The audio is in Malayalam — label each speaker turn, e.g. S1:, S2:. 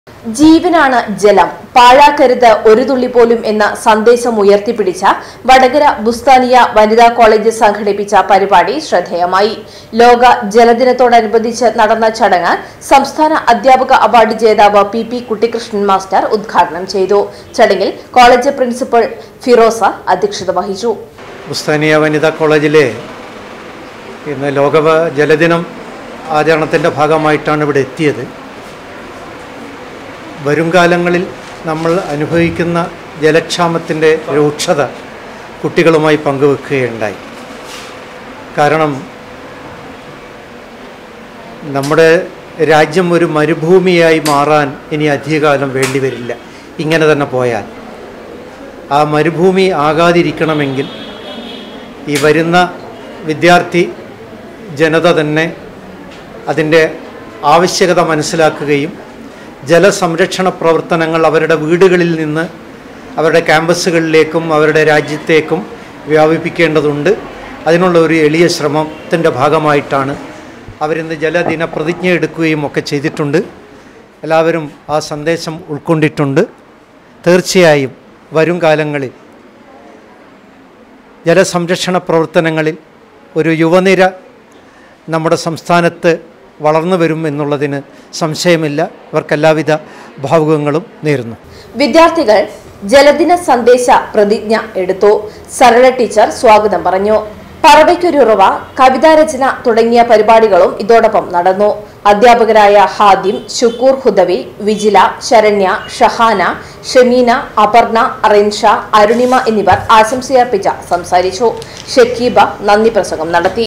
S1: ജീവനാണ് ജലം പാഴാക്കരുത് ഒരു തുള്ളി പോലും എന്ന സന്ദേശം ഉയർത്തിപ്പിടിച്ച വടകര ബുസ്താനിയ വനിതാ കോളേജ് സംഘടിപ്പിച്ച പരിപാടി ശ്രദ്ധേയമായി ലോക ജലദിനത്തോടനുബന്ധിച്ച് നടന്ന ചടങ്ങ് സംസ്ഥാന അധ്യാപക അവാർഡ് ജേതാവ് പി പി കുട്ടിക്കൃഷ്ണൻ മാസ്റ്റർ ഉദ്ഘാടനം ചെയ്തു ചടങ്ങിൽ കോളേജ് പ്രിൻസിപ്പൽ ഫിറോസ അധ്യക്ഷത വഹിച്ചു
S2: ബുസ്താനിയ വനിതാ കോളേജിലെ ഇന്ന് ലോക ജലദിനം ആചരണത്തിൻ്റെ ഭാഗമായിട്ടാണ് ഇവിടെ എത്തിയത് വരുംകാലങ്ങളിൽ നമ്മൾ അനുഭവിക്കുന്ന ജലക്ഷാമത്തിൻ്റെ രൂക്ഷത കുട്ടികളുമായി പങ്കുവെക്കുകയുണ്ടായി കാരണം നമ്മുടെ രാജ്യം ഒരു മരുഭൂമിയായി മാറാൻ ഇനി അധികകാലം വേണ്ടിവരില്ല ഇങ്ങനെ തന്നെ പോയാൽ ആ മരുഭൂമി ആകാതിരിക്കണമെങ്കിൽ ഈ വരുന്ന വിദ്യാർത്ഥി ജനത തന്നെ അതിൻ്റെ ആവശ്യകത മനസ്സിലാക്കുകയും ജലസംരക്ഷണ പ്രവർത്തനങ്ങൾ അവരുടെ വീടുകളിൽ നിന്ന് അവരുടെ ക്യാമ്പസുകളിലേക്കും അവരുടെ രാജ്യത്തേക്കും വ്യാപിപ്പിക്കേണ്ടതുണ്ട് അതിനുള്ള ഒരു എളിയ ശ്രമത്തിൻ്റെ ഭാഗമായിട്ടാണ് അവരിന്ന് ജലദിന പ്രതിജ്ഞ എടുക്കുകയും ഒക്കെ ചെയ്തിട്ടുണ്ട് എല്ലാവരും ആ സന്ദേശം ഉൾക്കൊണ്ടിട്ടുണ്ട് തീർച്ചയായും വരും കാലങ്ങളിൽ ജലസംരക്ഷണ പ്രവർത്തനങ്ങളിൽ ഒരു യുവനിര നമ്മുടെ സംസ്ഥാനത്ത് വളർന്നു വരും എന്നുള്ളതിന് സംശയമില്ല ഇവർക്ക് എല്ലാവിധ ഭാവുകങ്ങളും നേരുന്നു
S1: വിദ്യാർത്ഥികൾ ജലദിന സന്ദേശ പ്രതിജ്ഞ എടുത്തു സരള ടീച്ചർ സ്വാഗതം പറഞ്ഞു പറവയ്ക്കൊരുറവ കവിതാരചന തുടങ്ങിയ പരിപാടികളും ഇതോടൊപ്പം നടന്നു അധ്യാപകരായ ഹാദിം ഷുക്കൂർ ഹുദവി വിജില ശരണ്യ ഷഹാന ഷമീന അപർണ റിൻഷ അരുണിമ എന്നിവർ ആശംസയർപ്പിച്ച സംസാരിച്ചു ഷക്കീബ നന്ദി പ്രസംഗം നടത്തി